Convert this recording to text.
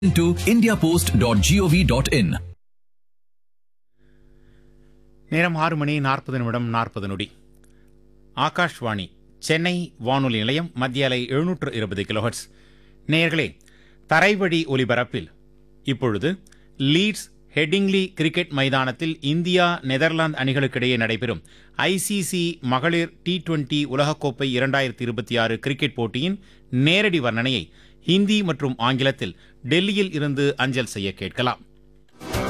to indiapost.gov.in. நேரம் ஆறு மணி நாற்பது நிமிடம் நாற்பது நொடி ஆகாஷ்வாணி சென்னை வானொலி நிலையம் மத்திய அலை எழுநூற்று இருபது கிலோஹெட்ஸ் நேயர்களே தரைவழி ஒலிபரப்பில் இப்பொழுது லீட்ஸ் ஹெடிங்லி கிரிக்கெட் மைதானத்தில் இந்தியா நெதர்லாந்து அணிகளுக்கிடையே நடைபெறும் ஐசிசி மகளிர் டி டுவெண்டி உலகக்கோப்பை இரண்டாயிரத்தி இருபத்தி ஆறு கிரிக்கெட் போட்டியின் நேரடி வர்ணனையை ஹிந்தி மற்றும் ஆங்கிலத்தில் டெல்லியில் இருந்து அஞ்சல் செய்ய கேட்கலாம்